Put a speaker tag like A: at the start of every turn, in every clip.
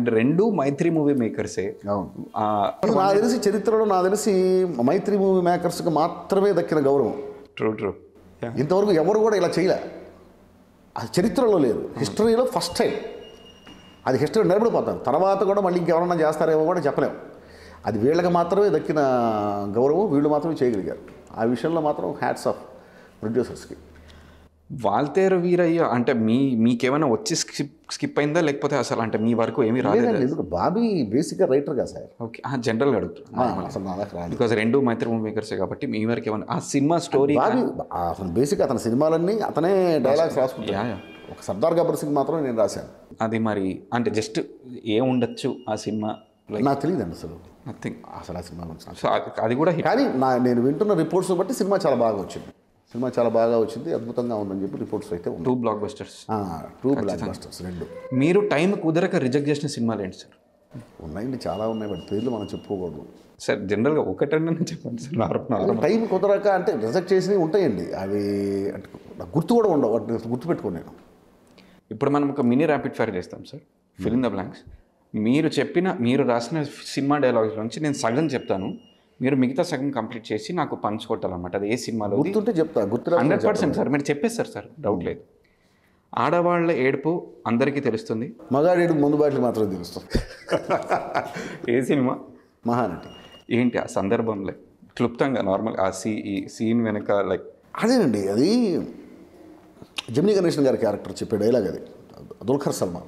A: రెండు మైత్రి మూవీ మేకర్సే
B: అవును
A: ఆ,
B: నాకు తెలిసి చరిత్రలో నాకు తెలిసి మైత్రి మూవీ మేకర్స్కి మాత్రమే దక్కిన గౌరవం
A: ట్రూ ట్రూ
B: ఇంతవరకు ఎవరు కూడా ఇలా చేయలే అది చరిత్రలో లేదు హిస్టరీలో ఫస్ట్ టైం అది హిస్టరీ నిలబడిపోతారు తర్వాత కూడా మళ్ళీ ఇంకెవరన్నా చేస్తారేమో కూడా చెప్పలేము అది వీళ్ళకి మాత్రమే దక్కిన గౌరవం వీళ్ళు మాత్రమే చేయగలిగారు ఆ విషయంలో మాత్రం హ్యాట్స్ ఆఫ్ ప్రొడ్యూసర్స్కి
A: వాల్తేరు వీరయ్య అంటే మీ మీకేమైనా వచ్చి స్కిప్ స్కిప్ అయిందా లేకపోతే అసలు అంటే మీ వరకు ఏమీ రాలేదు
B: లేదండి ఎందుకు బాబీ బేసిక్గా రైటర్ కదా సార్
A: ఓకే జనరల్గా అడుగుతున్నా
B: అసలు నా దగ్గర రాలేదు
A: బికాజ్ రెండు మైత్రి మూవీ మేకర్సే కాబట్టి మీ వరకు ఏమైనా ఆ సినిమా స్టోరీ
B: బాబీ అసలు బేసిక్ అతని సినిమాలన్నీ అతనే డైలాగ్స్ రాసుకుంటాడు
A: యా, యా.
B: ఒక సర్దార్ గబ్బర్ సింగ్ మాత్రం నేను రాశాను
A: అది మరి అంటే జస్ట్ ఏ ఉండొచ్చు ఆ సినిమా లైక్
B: నాకు తెలియదండి అసలు
A: నథింగ్
B: అసలు ఆ సినిమా గురించి నాకు
A: సో అది కూడా హిట్
B: కానీ నా నేను వింటున్న రిపోర్ట్స్ బట్టి సినిమా చాలా బాగా వచ్చింది సినిమా చాలా బాగా వచ్చింది అద్భుతంగా ఉందని చెప్పి రిపోర్ట్స్ అయితే ఉన్నాయి
A: two blockbusters
B: two blockbusters రెండు
A: మీరు టైం కుదరక రిజెక్ట్ చేసిన సినిమాలు ఏంటి సార్
B: ఉన్నాయండి చాలా ఉన్నాయి బట్ పేర్లు మనం చెప్పుకోకూడదు
A: సార్ జనరల్గా ఒకటన్నా చెప్పండి సార్ నార్మల్ నార్మల్
B: టైం కుదరక అంటే రిజెక్ట్ చేసినవి ఉంటాయండి అవి అంటే నాకు గుర్తు కూడా ఉండవు వాటిని గుర్తుపెట్టుకోను నేను
A: ఇప్పుడు మనం ఒక మినీ ర్యాపిడ్ ఫైర్ చేస్తాం sir fill in the blanks మీరు చెప్పిన మీరు రాసిన సినిమా డైలాగ్స్ నుంచి నేను సగం చెప్తాను మీరు మిగతా సగం కంప్లీట్ చేసి నాకు పంచ్ కొట్టాలన్నమాట అది ఏ సినిమాలో
B: గుర్తుంటే చెప్తా గుర్తు
A: హండ్రెడ్ పర్సెంట్ సార్ మీరు చెప్పేస్తారు సార్ డౌట్ లేదు ఆడవాళ్ళ ఏడుపు అందరికీ తెలుస్తుంది
B: మగాడేడు ముందు బాటిల్ మాత్రం తెలుస్తుంది
A: ఏ సినిమా
B: మహానటి
A: ఏంటి ఆ సందర్భంలో క్లుప్తంగా నార్మల్ ఆ సీ ఈ సీన్ వెనక లైక్
B: అదేనండి అది జమినీ గణేషన్ గారి క్యారెక్టర్ చెప్పే డైలాగ్ అది దుల్ఖర్ సల్మాన్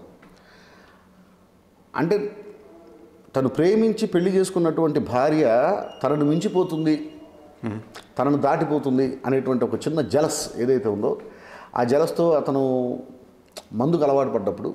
B: అంటే తను ప్రేమించి పెళ్లి చేసుకున్నటువంటి భార్య తనను మించిపోతుంది తనను దాటిపోతుంది అనేటువంటి ఒక చిన్న జలస్ ఏదైతే ఉందో ఆ జలస్తో అతను మందుకు అలవాటు పడ్డప్పుడు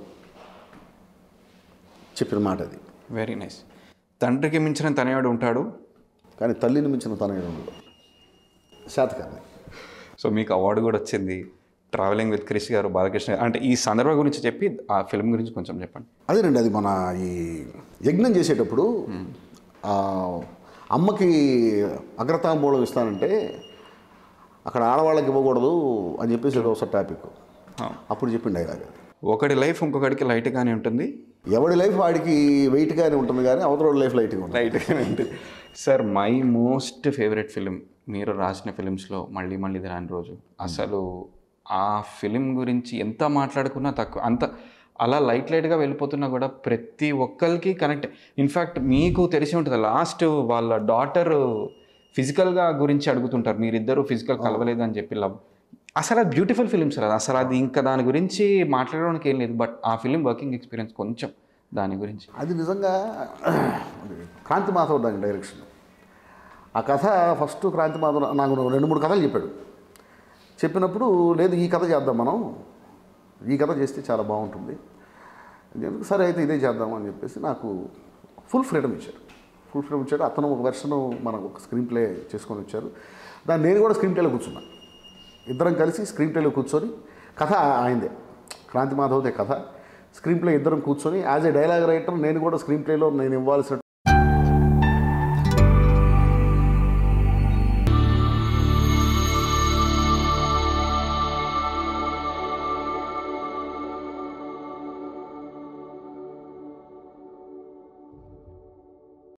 B: చెప్పిన మాట అది
A: వెరీ నైస్ తండ్రికి మించిన తనయుడు ఉంటాడు
B: కానీ తల్లిని మించిన తన ఉండదు శాతకాన్ని
A: సో మీకు అవార్డు కూడా వచ్చింది ట్రావెలింగ్ విత్ క్రిష్ గారు బాలకృష్ణ గారు అంటే ఈ సందర్భం గురించి చెప్పి ఆ ఫిల్మ్ గురించి కొంచెం చెప్పండి
B: అదేనండి అది మన ఈ యజ్ఞం చేసేటప్పుడు ఆ అమ్మకి అగ్రతాంబూలం ఇస్తానంటే అక్కడ ఆడవాళ్ళకి ఇవ్వకూడదు అని చెప్పేసి ఏదో ఒకసారి టాపిక్ అప్పుడు చెప్పిండు డైలాగ్ అది
A: ఒకటి లైఫ్ ఇంకొకటికి లైట్గానే ఉంటుంది
B: ఎవడి లైఫ్ వాడికి వెయిట్గానే ఉంటుంది కానీ అవతల లైఫ్ లైట్గా ఉంటుంది
A: లైట్గానే ఉంటుంది sir my most favourite film మీరు రాసిన ఫిలిమ్స్లో మళ్ళీ మళ్ళీ ఇది రాని రోజు అసలు ఆ ఫిలిం గురించి ఎంత మాట్లాడుకున్నా తక్కువ అంత అలా లైట్ లైట్గా వెళ్ళిపోతున్నా కూడా ప్రతి ఒక్కరికి కనెక్ట్ ఇన్ఫ్యాక్ట్ మీకు తెలిసి ఉంటుంది లాస్ట్ వాళ్ళ డాటర్ ఫిజికల్గా గురించి అడుగుతుంటారు మీరిద్దరూ ఫిజికల్ కలవలేదు అని చెప్పి లవ్ అసలు అది బ్యూటిఫుల్ ఫిలిం సార్ అది అసలు అది ఇంకా దాని గురించి మాట్లాడడానికి ఏం లేదు బట్ ఆ ఫిలిం వర్కింగ్ ఎక్స్పీరియన్స్ కొంచెం దాని గురించి
B: అది నిజంగా క్రాంతి మాధవ్ దాని డైరెక్షన్ ఆ కథ ఫస్ట్ క్రాంతి మాధవ్ నాకు రెండు మూడు కథలు చెప్పాడు చెప్పినప్పుడు లేదు ఈ కథ చేద్దాం మనం ఈ కథ చేస్తే చాలా బాగుంటుంది నేను సరే అయితే ఇదే చేద్దాం అని చెప్పేసి నాకు ఫుల్ ఫ్రీడమ్ ఇచ్చారు ఫుల్ ఫ్రీడమ్ ఇచ్చాడు అతను ఒక వెర్షన్ మనకు ఒక స్క్రీన్ ప్లే చేసుకొని వచ్చారు దాన్ని నేను కూడా స్క్రీన్ ప్లేలో కూర్చున్నా ఇద్దరం కలిసి స్క్రీన్ ప్లేలో కూర్చొని కథ ఆయనదే క్రాంతి మాధవ్దే కథ స్క్రీన్ ప్లే ఇద్దరం కూర్చొని యాజ్ ఏ డైలాగ్ రైటర్ నేను కూడా స్క్రీన్ ప్లేలో నేను ఇవ్వాల్సిన